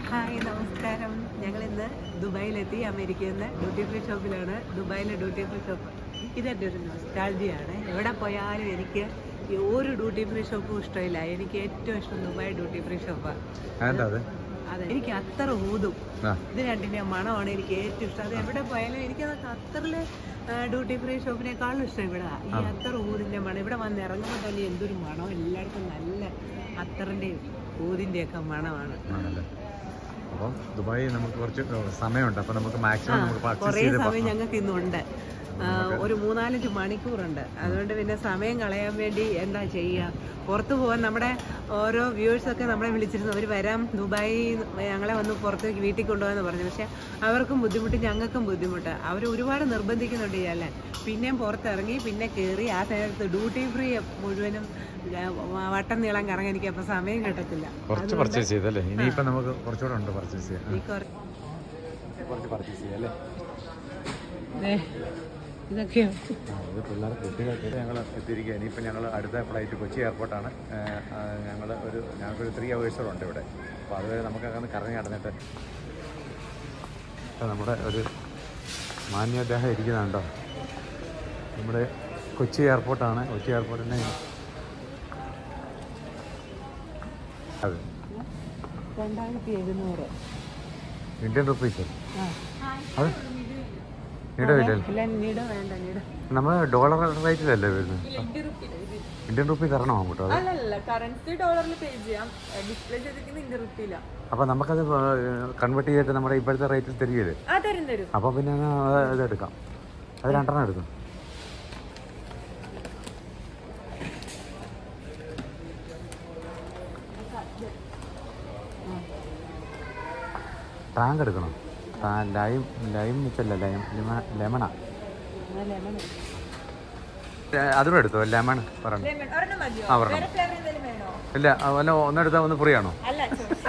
Hi നമസ്കാരം ഞങ്ങൾ ഇന്ന് ദുബായിലെത്തി അമേരിക്കയിൽ നിന്ന് ഡ്യൂട്ടി ഫ്രീ ഷോപ്പിലാണ് ദുബായിലെ ഡ്യൂട്ടി ഫ്രീ ഷോപ്പ് ഇതെൻ്റെ ഒരു നൊസ്റ്റാൾജിയാണ് എവിടെ പോയാലും എനിക്ക് ഈ ഒരു ഡ്യൂട്ടി ഫ്രീ ഷോപ്പും ഇഷ്ടമില്ല എനിക്ക് ഏറ്റവും ഇഷ്ടം ദുബായ് ഡ്യൂട്ടി ഫ്രീ ഷോപ്പാണ് എന്താ അത് അതെ എനിക്ക് അത്തർ ഊതും ആ ഇത് രണ്ടിൻ്റെ മണമാണ് എനിക്ക് ഏറ്റവും ഇഷ്ടം അത് എവിടെ പോയാലും എനിക്കത് ഖത്തറിൽ ഡ്യൂട്ടി ഫ്രീ ഷോപ്പിനേക്കാളും ഇഷ്ടം ഇവിടെ ഈ അത്തർ ഊതിൻ്റെ മണം ഇവിടെ വന്ന് ഇറങ്ങുമ്പോൾ തന്നെ എന്തൊരു മണം എല്ലായിടത്തും നല്ല അത്തറിൻ്റെയും ഊതിൻ്റെയൊക്കെ മണമാണ് ആണല്ലേ അപ്പം ദുബായി നമുക്ക് കുറച്ച് സമയമുണ്ട് അപ്പം നമുക്ക് മാക്സിമം നമുക്ക് പർച്ചേസ് കുറേ ചെയ്ത് സമയം ഞങ്ങൾക്ക് ഇന്നുണ്ട് ആ, ഒരു മൂന്നാലഞ്ച് മണിക്കൂറുണ്ട് അതുകൊണ്ട് പിന്നെ സമയം കളയാൻ വേണ്ടി എന്താ ചെയ്യുക പുറത്ത് പോകാൻ നമ്മുടെ ഓരോ വ്യൂവേഴ്സൊക്കെ നമ്മളെ വിളിച്ചിരുന്നു അവർ വരാം ദുബായി ഞങ്ങളെ ഒന്ന് പുറത്തേക്ക് വീട്ടിൽ കൊണ്ടുപോകാന്ന് പറഞ്ഞു പക്ഷെ അവർക്കും ബുദ്ധിമുട്ട് ഞങ്ങൾക്കും ബുദ്ധിമുട്ട് അവർ ഒരുപാട് നിർബന്ധിക്കുന്നുണ്ട് ചെയ്യാൻ പിന്നെയും പുറത്തിറങ്ങി പിന്നെ കയറി ആ നേരത്ത് ഡ്യൂട്ടി ഫ്രീ മുഴുവനും ആ, വട്ടം നീളം കറങ്ങാൻ എനിക്ക് അപ്പം സമയം കിട്ടത്തില്ല കുറച്ച് പർച്ചേസ് ചെയ്തല്ലേ ഇനിയിപ്പം നമുക്ക് കുറച്ചുകൂടെ ഉണ്ട് പർച്ചേസ് ചെയ്യാൻ ഈ കുറ- കുറച്ച് പർച്ചേസ് ചെയ്യാം അല്ലേ ദേ, ഇതൊക്കെയോ ആ, ഇത് പിള്ളേർ കുട്ടികൾക്ക് ഞങ്ങൾ എത്തിയിരിക്കുക ഇനിയിപ്പോൾ ഞങ്ങൾ അടുത്ത ഫ്ലൈറ്റ് കൊച്ചി എയർപോർട്ടാണ് ഞങ്ങൾ ഒരു ഞങ്ങൾക്കൊരു ത്രീ ഉണ്ട് ഇവിടെ അപ്പോൾ അതുവരെ നമുക്കൊക്കെ ഒന്ന് കറങ്ങി നടന്നിട്ട് ഇപ്പം നമ്മുടെ ഒരു മാന്യദ്ദേഹം ഇരിക്കുന്നുണ്ടോ നമ്മുടെ കൊച്ചി എയർപോർട്ടാണ് കൊച്ചി എയർപോർട്ടിൻ്റെ അതെ രണ്ടായിരത്തി എഴുന്നൂറ് ഇന്ത്യൻ റുപ്പീസ് ആ അത് നീട വില ഇല്ല നീട വേണ്ട നീട നമ്മൾ ഡോളർ റേറ്റിലല്ലേ വരുന്നത് ഇന്ത്യൻ റുപ്പി തരണോ അങ്ങോട്ടോ അത് അല്ലല്ല കറൻസി ഡോളറിൽ പേ ചെയ്യാം ഡിസ്പ്ലേ ചെയ്തിരിക്കുന്ന ഇന്ത്യ റുപ്പിയില്ല അപ്പോൾ നമുക്കത് കൺവേർട്ട് ചെയ്തിട്ട് നമ്മുടെ ഇപ്പോഴത്തെ റേറ്റിൽ തരികയില്ലേ ആ തരും തരും അപ്പോൾ പിന്നെ എന്നാ അത് ഇതെടുക്കാം അത് രണ്ടെണ്ണം എടുക്കും ടാങ്ക് എടുക്കണം ആ, ലൈം ലൈം വെച്ചല്ല ലൈം ലെമ ലെമണാ അതും എടുത്തോ ലെമൺ പറഞ്ഞു ലെമൺ ഒരെണ്ണം മതിയോ ആ, ഒരെണ്ണം. വേറെ ഫ്ലേവർ എന്തെങ്കിലും വേണോ ഇല്ല ആ, വല്ല ഒന്നെടുത്താൽ ഒന്ന് ഫ്രീ ആണോ അല്ല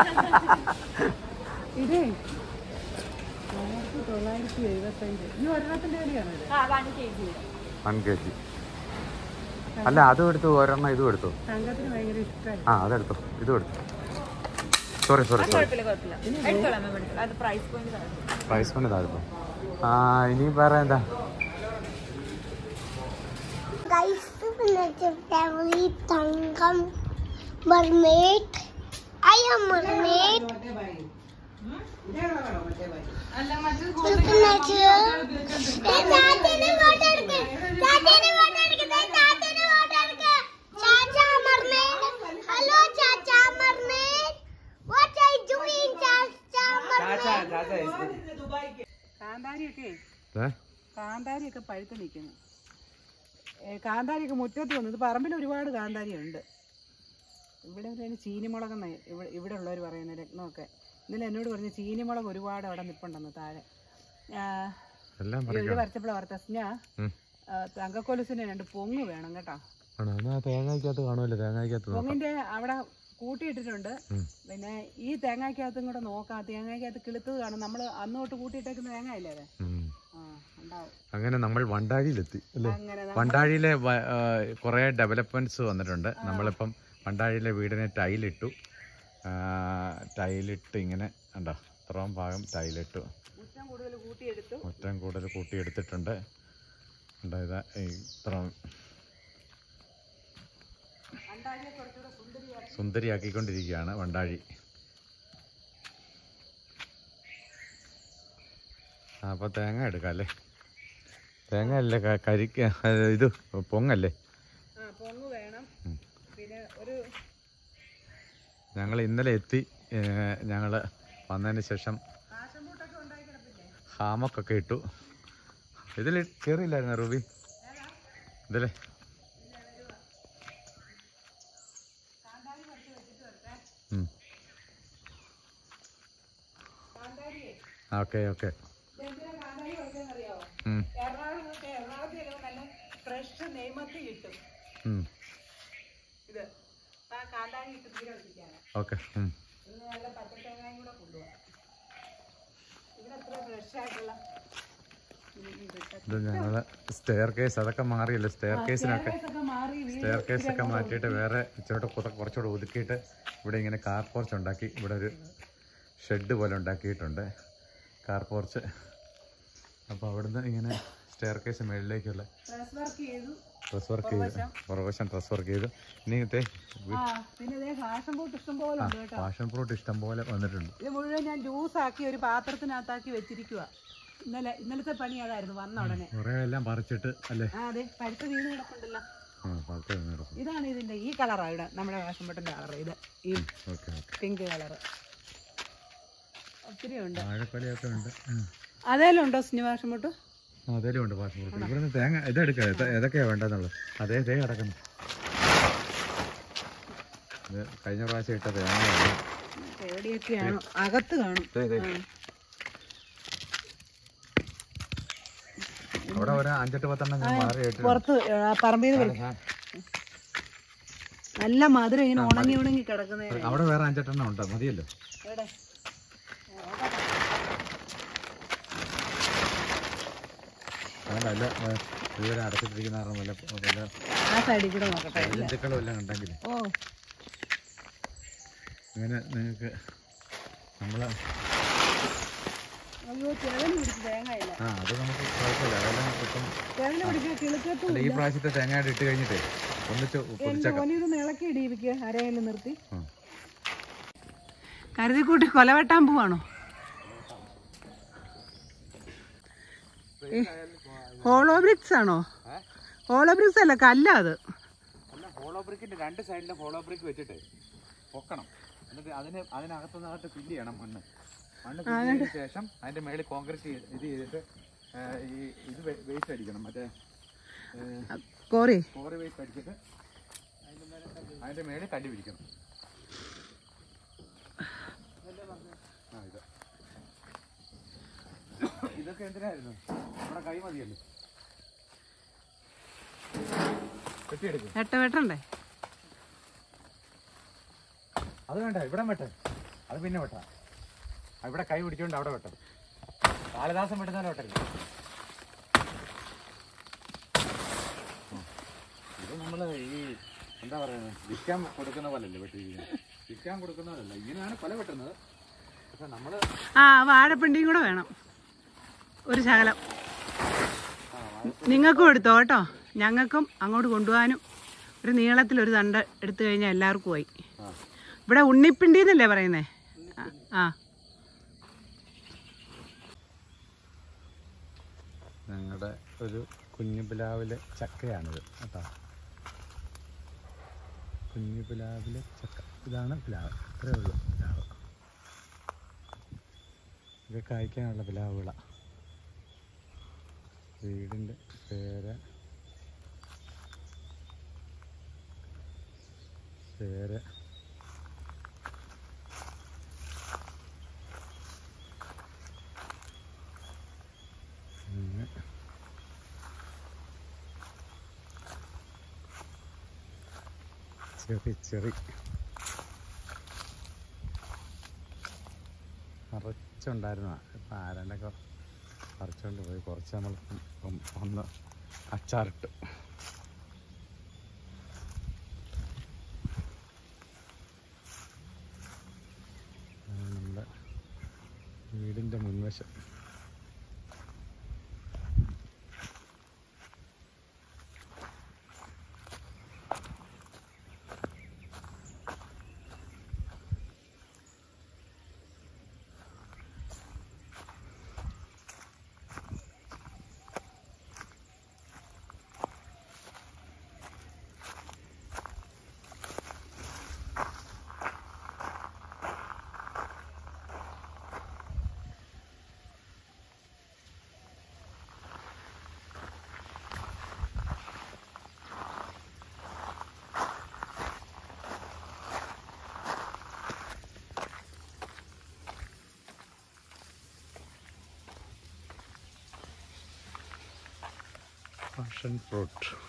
ഇതേ ആയിരത്തി തൊള്ളായിരത്തി എഴുപത്തഞ്ച് ഈ ഒരെണ്ണത്തിന്റെ വിലയാണോ ഇത് ആ one K G one K G അല്ല അതും എടുത്തു ഒരെണ്ണം ഇതും എടുത്തു തങ്കത്തിന് ഭയങ്കര ഇഷ്ടമായി ആ അതെടുത്തു ഇതും എടുത്തു സോറി സോറി സോറി കുഴപ്പമില്ല കുഴപ്പമില്ല എടുത്തോളാം മാം എടുത്തോളാം അത് പ്രൈസ് പോയിന്റ് താഴെ പ്രൈസ് ഫണ്ട് താഴ്ത്തു ആ ഇനി വേറെ എന്താ Guys, family tangam mermaid. I am mermaid. Hello, Chacha mermaid. What are you doing, Chacha mermaid? കാന്താരിയൊക്കെ ഏ? കാന്താരിയൊക്കെ പഴുത്ത് നിൽക്കുന്നു ഏ, കാന്താരിയൊക്കെ മുറ്റത്ത് വന്നു ഇത് പറമ്പിൽ ഒരുപാട് കാന്താരി ഉണ്ട് ഇവിടെ ഒരു ചീനിമുളകെന്ന് ഇവിടെ ഇവിടെ ഉള്ളവർ പറയുന്ന രത്നമൊക്കെ ഇന്നലെ എന്നോട് പറഞ്ഞു ചീനിമുളക് ഒരുപാട് അവിടെ നിൽപ്പുണ്ടെന്ന് താഴെ ആ, എല്ലാം ഇത് പറിക്കണം വരച്ചപ്പോൾ ഓർത്ത സ്നാ ഉം. തങ്കക്കൊലുസിന് രണ്ട് പൊങ്ങ് വേണം കേട്ടോ ആണോ എന്നാ തേങ്ങയ്ക്കകത്ത് കാണുമല്ലോ തേങ്ങയ്ക്കകത്ത് നോക്കാം പൊങ്ങിന്റെ അവിടെ കൂട്ടിയിട്ടിട്ടുണ്ട് ഉം. പിന്നെ ഈ തേങ്ങയ്ക്കകത്തും കൂടെ നോക്കാം തേങ്ങയ്ക്കകത്ത് കിളുത്തത് കാണും നമ്മൾ അന്ന് തൊട്ട് കൂട്ടിയിട്ടേക്കുന്ന തേങ്ങ ഇല്ലേ അത് ഉം. ആ ഉണ്ടാവും അങ്ങനെ നമ്മൾ വണ്ടാഴിയിലെത്തി അല്ലേ അങ്ങനെ വണ്ടാഴിയിലെ വ- ആ, കുറേ ഡെവലപ്മെൻറ്റ്സ് വന്നിട്ടുണ്ട് നമ്മളിപ്പം വണ്ടാഴിയിലെ വീടിന് ടൈലിട്ടു ആ, ടൈലിട്ട് ഇങ്ങനെ ഉണ്ടോ ഇത്രയും ഭാഗം ടൈലിട്ടു മുറ്റം കൂടുതൽ കൂട്ടിയെടുത്തു മുറ്റം കൂടുതൽ കൂട്ടിയെടുത്തിട്ടുണ്ട് ഉണ്ടോ ഇതാ ഈ ഇത്ര അണ്ടാഴിയെ കുറച്ചുകൂടെ സുന്ദരിയാക്കി സുന്ദരിയാക്കിക്കൊണ്ടിരിക്കുകയാണ് വണ്ടാഴി ആ അപ്പോൾ തേങ്ങ എടുക്കാം അല്ലേ തേങ്ങ അല്ലേ ക- കരിക്ക് അത് ഇത് പൊങ്ങല്ലേ ആ പൊങ്ങ് വേണം ഉം. പിന്നെ ഒരു ഞങ്ങൾ ഇന്നലെ എത്തി ഞങ്ങൾ വന്നതിന് ശേഷം കാശമ്പൂട്ടൊക്കെ ഉണ്ടാക്കി കിടപ്പില്ലേ ഹാമൊക്കെ ഇട്ടു ഇതിൽ കയറിയില്ലായിരുന്നു റൂബി ഇതിലെ ഉം. ഓക്കെ ഓക്കെ എന്തിനാ കാന്താരി കുറയ്ക്കാന്നറിയാവോ ഉം, എറണാകുളത്ത് എറണാകുളത്ത് ചെല്ലുമ്പോൾ നല്ല ഫ്രഷ് നെയ്മത്തി കിട്ടും ഉം. ഇത് ആ കാന്താരി ഇട്ട് തീരെ വെച്ചിട്ടാണ് ഓക്കെ ഉം. ഇന്ന് നല്ല പച്ചത്തേങ്ങയും കൂടെ കൊണ്ടുപോകാം ഇവിടെ എത്ര ഫ്രഷ് ആയിട്ടുള്ള ഉം, ഇത് ഇട്ട് ഇത് ഞങ്ങൾ സ്റ്റെയർ കേസ് അതൊക്കെ മാറിയല്ലോ സ്റ്റെയർ കേസിനൊക്കെ ഒക്കെ മാറി വീട് സ്റ്റെയർ കേസ് ഒക്കെ മാറ്റിയിട്ട് വേറെ ഇച്ചിരി കുറച്ചുകൂടെ ഒതുക്കിയിട്ട് ഇവിടെ ഇങ്ങനെ കാർ പോർച്ച് ഉണ്ടാക്കി ഇവിടെ ഒരു ഷെഡ് പോലെ ഉണ്ടാക്കിയിട്ടുണ്ട് കാർ പോർച്ച് അപ്പോൾ അവിടുന്ന് ഇങ്ങനെ സ്റ്റെയർ കേസ് മുകളിലേക്കുള്ള ഡ്രസ് വർക്ക് ചെയ്തു ഡ്രസ് വർക്ക് ചെയ്ത് പുറവശം ഡ്രസ് വർക്ക് ചെയ്തു ഇനി ഇതേ ആ പിന്നെ ഇതേ ഫാഷൻ ബോട്ട് ഇഷ്ടം പോലെ ഉണ്ട് കേട്ടോ പാഷൻ ഫ്രൂട്ട് ഇഷ്ടം പോലെ വന്നിട്ടുണ്ട് ഇത് മുഴുവൻ ഞാൻ ജ്യൂസ് ആക്കി ഒരു പാത്രത്തിനകത്താക്കി വെച്ചിരിക്കുക ഇന്നലെ ഇന്നലത്തെ പണി അതായിരുന്നു വന്ന ഉടനെ കുറേ എല്ലാം പറിച്ചിട്ട് അല്ലേ ആ അതെ പഴുത്ത് വീണ് കിടപ്പുണ്ടല്ലോ ആ പറിച്ച് നടക്കും ഇതാണ് ഇതിന്റെ ഈ കളറാണ് ഇവിടെ നമ്മുടെ ഫാഷൻ ബോട്ടിന്റെ കളർ ഇത് ഈ ഓക്കെ ഓക്കെ പിങ്ക് കളർ ഒത്തിരി ഉണ്ട് വാഴക്കൊലയൊക്കെ ഉണ്ട് ഉം. അതേലും ഉണ്ടോ സ്നി ഫാഷൻ ബോട്ട് ആ, അതേലും ഉണ്ട് പാഷൻ ഫ്രൂട്ട് ഇവിടുന്ന് തേങ്ങ ഇതെടുക്കുക ഇത് ഏതൊക്കെയാ വേണ്ടതെന്നുള്ളത് അതേ തേ കിടക്കുന്നു ഇത് കഴിഞ്ഞ പ്രാവശ്യം ഇട്ട തേങ്ങയാണ് എവിടെയൊക്കെയാണോ അകത്ത് കാണും ദേ, ദേ. അവിടെ ഒരു അഞ്ചെട്ട് പത്തെണ്ണം ഞാൻ മാറി ഇട്ടിട്ടുണ്ട്. പുറത്ത് ആ, പറമ്പിൽ നിന്ന് ആ, നല്ല മധുരം ഇങ്ങനെ ഉണങ്ങി ഉണങ്ങി കിടക്കുന്നതിന് അവിടെ വേറെ അഞ്ചെട്ടെണ്ണം ഉണ്ട് മതിയല്ലോ എവിടെ അതുകൊണ്ട് അല്ല ഏ, ഇതുവരെ അടച്ചിട്ടിരിക്കുന്ന കാരണം വല്ല വല്ല ആ സൈഡിൽ കൂടെ നോക്കട്ടെ ഇല്ല. ജന്തുക്കളും എല്ലാം ഉണ്ടെങ്കിൽ ഓ ഇങ്ങനെ നിങ്ങൾക്ക് നമ്മൾ അയ്യോ ചെവന് പിടിച്ച് തേങ്ങ ഇല്ല ആ അത് നമുക്ക് കുഴപ്പമില്ല അതെല്ലാം ഇപ്പം ചെവന് പിടിക്കാൻ കിളുക്കത്തും അല്ല ഈ പ്രാവശ്യത്തെ തേങ്ങയായിട്ട് ഇട്ട് കഴിഞ്ഞിട്ടേ ഒന്നിച്ച് പൊടിച്ചേക്കാം ഓനിത് ഇളക്കി ഇടിയിപ്പിക്കുക അരയില് നിർത്തി ആ. കരുതിക്കൂട്ടി കൊല വെട്ടാൻ പോവാണോ ഹോളോ ബ്രിക്സ് ആണോ ഹോളോ ബ്രിക്സ് അല്ല കല്ല അത് അല്ല ഹോളോ ബ്രിക്കിന്റെ രണ്ട് സൈഡിലും ഹോളോ ബ്രിക്ക് വെച്ചിട്ട് പൊക്കണം എന്നിട്ട് അതിന് അതിനകത്തുനിന്നകത്ത് ഫില്ല് ചെയ്യണം മണ്ണ് മണ്ണ് ഫില്ല് ചെയ്തതിന് ശേഷം അതിന്റെ മേളിൽ കോൺക്രീറ്റ് ഇത് ചെയ്തിട്ട് ഏ, ഈ ഇത് വേസ്റ്റ് അടിക്കണം മറ്റേ കോറി കോറി വേസ്റ്റ് അടിച്ചിട്ട് അതിന്റെ മേളിൽ കല്ല് പിടിക്കണം ആ ഇത് ഇതൊക്കെ എന്തിനായിരുന്നു നമ്മുടെ കൈ മതിയല്ലോ കെട്ടിയെടുക്കും വെട്ട വെട്ടണ്ടേ അത് വേണ്ട ഇവിടെ വെട്ടെ അത് പിന്നെ വെട്ടാം ആ, ഇവിടെ കൈ പിടിച്ചോണ്ട് അവിടെ വെട്ടം കാളിദാസം വെട്ടുന്നാലും വെട്ടരുത് ഉം. ഇത് നമ്മള് ഈ എന്താ പറയുന്നത് വിൽക്കാൻ കൊടുക്കുന്ന പോലല്ലേ വെട്ടിയിരിക്കുന്നത് വിൽക്കാൻ കൊടുക്കുന്ന പോലല്ല ഇങ്ങനെയാണ് കൊല വെട്ടുന്നത് പക്ഷെ നമ്മള് ആ വാഴപ്പിണ്ടിയും കൂടെ വേണം ഒരു ശകലം നിങ്ങൾക്കും എടുത്തോ കേട്ടോ ഞങ്ങൾക്കും അങ്ങോട്ട് കൊണ്ടുപോകാനും ഒരു നീളത്തിൽ ഒരു തണ്ട് എടുത്തു കഴിഞ്ഞാൽ എല്ലാവർക്കും ആയി ആ. ഇവിടെ ഉണ്ണിപ്പിണ്ടി എന്നല്ലേ പറയുന്നേ ആ, ആ ഞങ്ങളുടെ ഒരു കുഞ്ഞു പിലാവിലെ ചക്കയാണിത് കേട്ടോ കുഞ്ഞു പിലാവിലെ ചക്ക ഇതാണ് പിലാവ് ഇത്രേ ഉള്ളൂ പിലാവ് ഇത് കായ്ക്കാനുള്ള പിലാവുകളാണ് വീടിൻ്റെ പേര പേര അങ്ങനെ ചെറി ചെറി നിറച്ചുണ്ടായിരുന്നതാണ് ഇപ്പം ആരാണ്ടൊക്കെ പറിച്ചുകൊണ്ട് പോയി കുറച്ച് നമ്മൾ ഇപ്പം ഒന്ന് അച്ചാറിട്ട് അതാണ് നമ്മുടെ വീടിൻ്റെ മുൻവശം പാഷൻ ഫ്രൂട്ട്